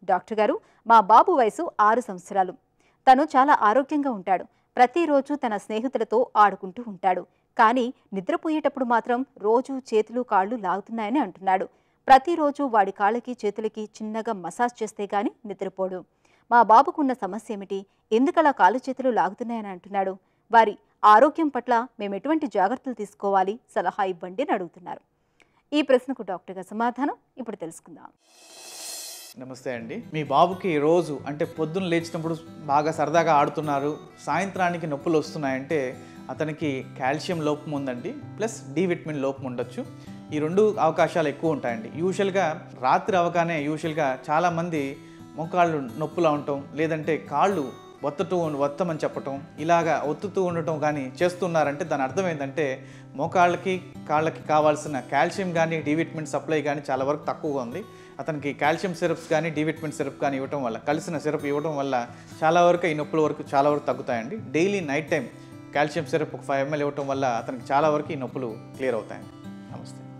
doctor గారు మా బాబు వయసు ఆరు సంవత్సరాలు తను చాలా ఆరోగ్యంగా ఉంటాడు ప్రతిరోజు తన స్నేహితులతో ఆడుకుంటూ ఉంటాడు కానీ నిద్రపోయేటప్పుడు మాత్రం రోజు చేతులు కాళ్ళు లాగుతున్నాయని అంటున్నాడు ప్రతిరోజు వాడి కాళ్ళకి చేతులకి చిన్నగా మసాజ్ చేస్తే గాని నిద్రపోడు మా బాబుకున్న సమస్య ఏమిటి ఎందుకలా కాళ్ళు చేతులు లాగుతున్నాయని అంటున్నాడు వారి ఆరోగ్యం పట్ల మేము ఎటువంటి జాగ్రత్తలు తీసుకోవాలి సలహా ఇవ్వండి అని అడుగుతున్నారు ఈ ప్రశ్నకు డాక్టర్ గారి సమాధానం ఇప్పుడు తెలుసుకుందాం నమస్తే అండి మీ బాబుకి రోజు అంటే పొద్దున్న లేచినప్పుడు బాగా సరదాగా ఆడుతున్నారు సాయంత్రానికి నొప్పులు వస్తున్నాయంటే అతనికి కాల్షియం లోపం ఉందండి ప్లస్ డి విటమిన్ లోపం ఉండొచ్చు ఈ రెండు అవకాశాలు ఎక్కువ ఉంటాయండి యూజువల్గా రాత్రి అవగానే యూజువల్గా చాలామంది మోకాళ్ళు నొప్పులా ఉండటం లేదంటే కాళ్ళు ఒత్తుతూ ఒత్తమని చెప్పటం ఇలాగా ఒత్తుతూ ఉండటం కానీ చేస్తున్నారంటే దాని అర్థం ఏంటంటే మోకాళ్ళకి కాళ్ళకి కావాల్సిన కాల్షియం కానీ డి విటమిన్ సప్లై కానీ చాలా వరకు తక్కువగా ఉంది అతనికి కాల్షియం సిరప్స్ కానీ డి విటమిన్ సిరప్ కానీ ఇవ్వటం వల్ల కలిసిన సిరప్ ఇవ్వడం వల్ల చాలా వరకు ఈ నొప్పుల వరకు చాలా వరకు తగ్గుతాయండి daily night time calcium syrup ఒక ఫైవ్ ఎంఎల్ ఇవ్వటం వల్ల అతనికి చాలా వరకు ఈ నొప్పులు క్లియర్ అవుతాయండి నమస్తే